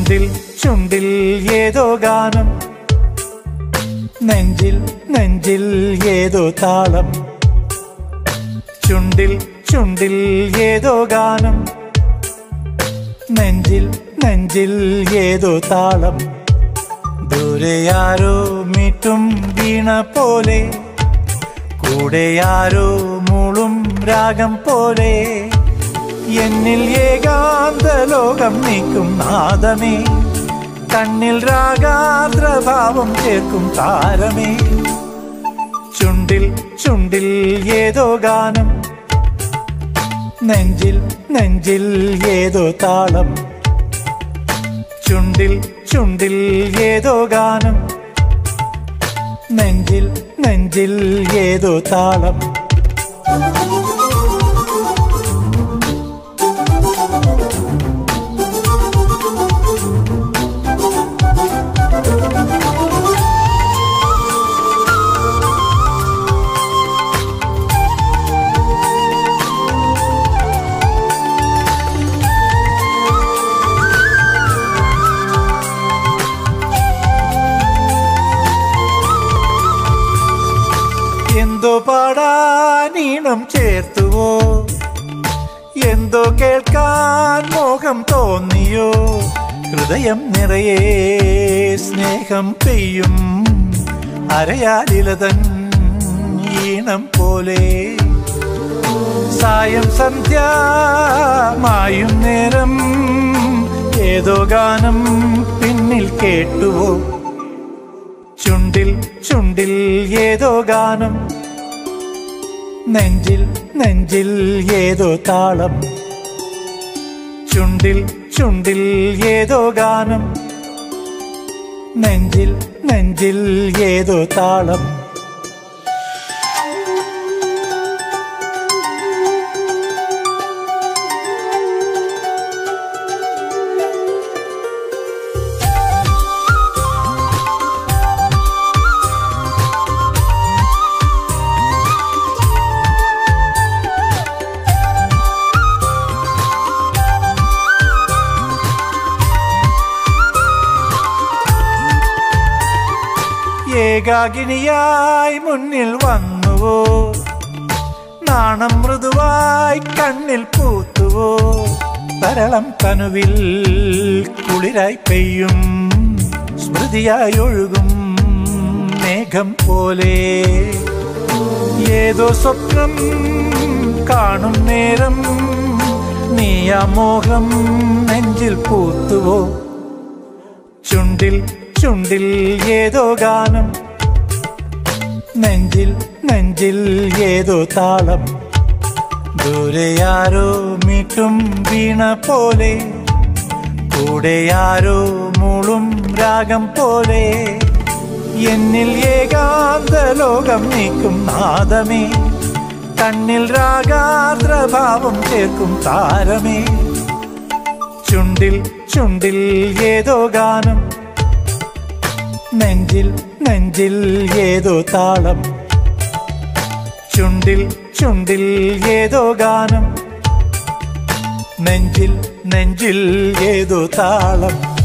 ചുണ്ടിൽ ചുണ്ടിൽ ഏതോ ഗാനം നെഞ്ചിൽ നെഞ്ചിൽ ഏതോ താളം ചുണ്ടിൽ ചുണ്ടിൽ ഏതോ ഗാനം നെഞ്ചിൽ നെഞ്ചിൽ ഏതോ താളം ദൂരെയാരോ മീട്ടും വീണ പോലെ കൂടെയാരോ മൂളും രാഗം പോലെ എന്നിൽ ഏകാന്ത ലോകം നീക്കും നാദമേ കണ്ണിൽ രാഗാദ്രഭാവം ചേർക്കും താരമേ ചുണ്ടിൽ ചുണ്ടിൽ ഏതോ ഗാനം നെഞ്ചിൽ നെഞ്ചിൽ ഏതോ താളം ചുണ്ടിൽ ചുണ്ടിൽ ഏതോ ഗാനം നെഞ്ചിൽ നെഞ്ചിൽ ഏതോ താളം എന്തോ പാടാനീണം ചേർത്തുവോ എന്തോ കേൾക്കാൻ മോഹം തോന്നിയോ ഹൃദയം നിറയെ സ്നേഹം പെയ്യും അരയാലിലതൻ ഈണം പോലെ സായം സന്ധ്യ മായും നേരം ഏതോ ഗാനം പിന്നിൽ കേട്ടുവോ ചുണ്ടിൽ ചുണ്ടിൽ ഏതോ ഗാനം നെഞ്ചിൽ നെഞ്ചിൽ ഏതോ താളം ചുണ്ടിൽ ചുണ്ടിൽ ഏതോ ഗാനം നെഞ്ചിൽ നെഞ്ചിൽ ഏതോ താളം ഏകാകിനിയായി മുന്നിൽ വന്നുവോ നാണം മൃദുവായി കണ്ണിൽ പൂത്തുവോ തരളം കനുവിൽ കുളിരായി പെയ്യും സ്മൃതിയായി ഒഴുകും മേഘം പോലെ ഏതോ സ്വപ്നം കാണും നേരം നീയാ മോഹം നെഞ്ചിൽ പൂത്തുവോ ചുണ്ടിൽ ചുണ്ടിൽ ഏതോ ഗാനം നെഞ്ചിൽ നെഞ്ചിൽ ഏതോ താളം ദൂരെയാരോ മീട്ടും വീണ പോലെ കൂടെയാരോ മൂളും രാഗം പോലെ എന്നിൽ ഏകാന്ത ലോകം നീക്കും നാദമേ കണ്ണിൽ രാഗാദ്രഭാവം ചേർക്കും താരമേ ചുണ്ടിൽ ചുണ്ടിൽ ഏതോ ഗാനം നെഞ്ചിൽ നെഞ്ചിൽ ഏതോ താളം ചുണ്ടിൽ ചുണ്ടിൽ ഏതോ ഗാനം നെഞ്ചിൽ നെഞ്ചിൽ ഏതോ താളം